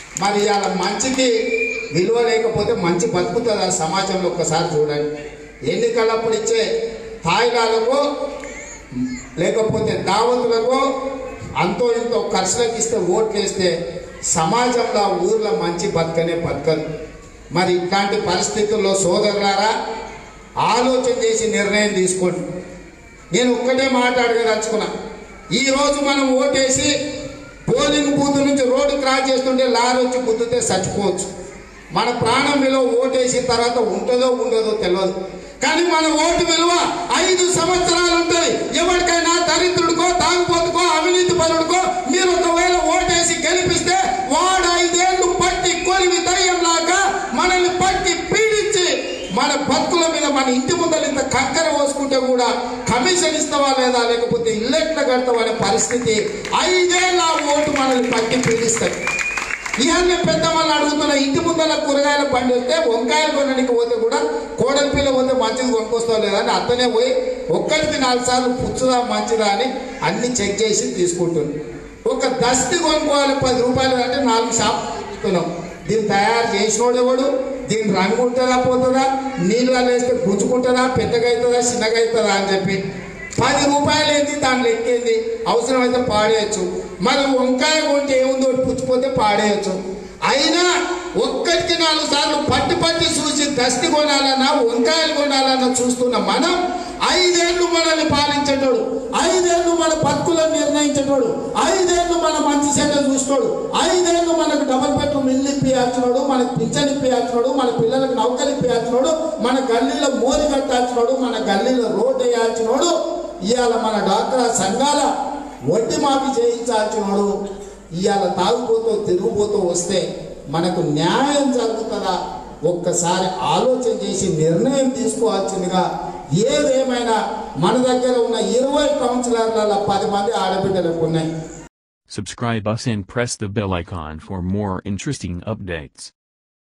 మరి ఇవాళ మంచికి విలువ లేకపోతే మంచి బతుకుతుంది ఆ సమాజంలో ఒక్కసారి చూడండి ఎన్నికలప్పుడు ఇచ్చే తాయిలాలకు లేకపోతే దావతులకు అంతో ఇంతో ఖర్చులకు ఇస్తే ఓట్లు వేస్తే సమాజంలో ఆ ఊర్లో మంచి బతకనే బతకదు మరి ఇట్లాంటి పరిస్థితుల్లో సోదరులారా ఆలోచన చేసి నిర్ణయం తీసుకోండి నేను ఒక్కటే మాట్లాడగదలుచుకున్నా ఈ రోజు మనం ఓటేసి పోలింగ్ బూత్ నుంచి రోడ్డు క్రాస్ చేస్తుంటే లారీ వచ్చి గుద్దితే చచ్చిపోవచ్చు మన ప్రాణం విలువ ఓటేసిన తర్వాత ఉంటుందో ఉండదో తెలియదు కానీ మన ఓటు విలువ ఐదు సంవత్సరాలు ఉంటుంది ఎవరికైనా దరిద్రుడికో తాగుపోతుకో అవినీతి పరుడికో మీరు ఒకవేళ ఓటేసి గెలిపిస్తే వాడు ఐదేళ్లు పట్టి కొలివి దయ్యంలాగా మనల్ని పట్టి పీడించి మన బతుకుల మీద మన ఇంటి ముందర ఇంత కంకర పోసుకుంటే కూడా కమిషన్ ఇస్తావా లేదా లేకపోతే ఇల్లు ఎట్లా కడతావా అనే పరిస్థితి ఐదేళ్ళ ఆ ఓటు మనల్ని పట్టి పీడిస్తాయి ఇవన్నీ పెద్ద వాళ్ళు అడుగుతున్న ఇంటి ముందర కూరగాయల బండి వస్తే వంకాయలు కొనడానికి పోతే కూడా కోడలి పిల్ల పోతే మంచిది కొనుక్కొస్తావు లేదా అని అతనే పోయి ఒక్కరికి నాలుగు సార్లు పుచ్చుదా మంచిదా అని అన్ని చెక్ చేసి తీసుకుంటుంది ఒక దస్తి కొనుక్కోవాలి పది రూపాయలు అంటే నాలుగు షాప్ చూస్తున్నాం దీన్ని తయారు చేసినోడు ఎవడు దీని రంగు ఉంటుందా పోతుందా నీళ్ళు వేస్తే గుంజుకుంటుందా పెద్దగా అవుతుందా చిన్నగా అవుతుందా అని చెప్పి పది రూపాయలు ఏంది దాంట్లో ఎక్కేంది అవసరమైతే పాడేయచ్చు మరి వంకాయ కొంటే ఏముందో ఒకటి పుచ్చిపోతే పాడేయచ్చు అయినా ఒక్కటికి నాలుగు సార్లు పట్టి పట్టి చూసి దస్తి కొనాలన్నా వంకాయలు కొనాలన్నా చూస్తున్న మనం ఐదేళ్లు మనల్ని పాలించేటోడు ఐదేళ్లు మన బతుకులను నిర్ణయించేటోడు ఐదేళ్లు మన మంచి చెడ్డ చూసినోడు ఐదేళ్లు మనకు డబల్ బెడ్రూమ్ ఇల్లు ఇప్పియాల్సినోడు మనకు పింఛన్ ఇప్పియాల్సినోడు మన పిల్లలకు నౌకలు ఇప్పియాల్సినోడు మన గల్లీలో మోరి కట్టాల్సినోడు మన గల్లీలో రోడ్డు వేయాల్సినోడు ఇవాళ మన డాక్టర్ సంఘాల వడ్డీ మాఫీ చేయించాల్సినోడు ఇవాళ తాగుపోతూ తిరుగుపోతూ వస్తే మనకు న్యాయం జరుగుతుందా ఒక్కసారి ఆలోచన చేసి నిర్ణయం తీసుకోవాల్సిందిగా ఏదేమైనా మన దగ్గర ఉన్న ఇరవై కౌన్సిలర్ల పది మంది ఆడబిడ్డలకు ఉన్నాయి Subscribe us and press the bell icon for more interesting updates.